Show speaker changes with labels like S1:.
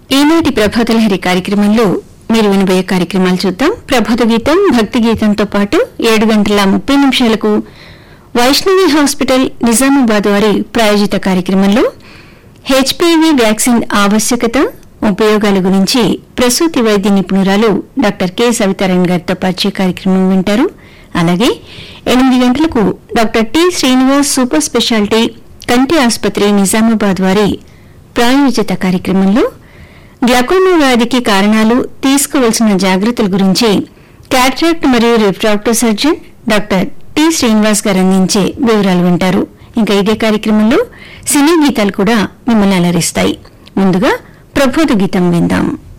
S1: ఈనాటి ప్రభాతలహరి కార్యక్రమంలో మీరు వినబోయే కార్యక్రమాలు చూద్దాం ప్రభాత గీతం భక్తి గీతంతో పాటు ఏడు గంటల ముప్పై నిమిషాలకు వైష్ణవి హాస్పిటల్ నిజామాబాద్ వారి ప్రాయోజిత కార్యక్రమంలో హెచ్పివి వ్యాక్సిన్ ఆవశ్యకత ఉపయోగాల గురించి ప్రసూతి వైద్య నిపుణురాలు డాక్టర్ కె సవితారాయణ గారితో పరిచయ కార్యక్రమం వింటారు అలాగే ఎనిమిది గంటలకు doctor T Srinivas super speciality కంటి ఆసుపత్రి నిజామాబాద్ వారి ప్రాయోజిత కార్యక్రమంలో గ్లకోమా వ్యాధికి కారణాలు తీసుకోవాల్సిన జాగ్రత్తల గురించి క్యాట్రాక్ట్ మరియు refractive surgeon doctor T Srinivas గారు అందించే వివరాలు వింటారు ఇంకా ఇదే కార్యక్రమంలో సినీ గీతాలు కూడా మిమ్మల్ని అలరిస్తాయి ముందుగా ప్రభోధ గీతం విందాం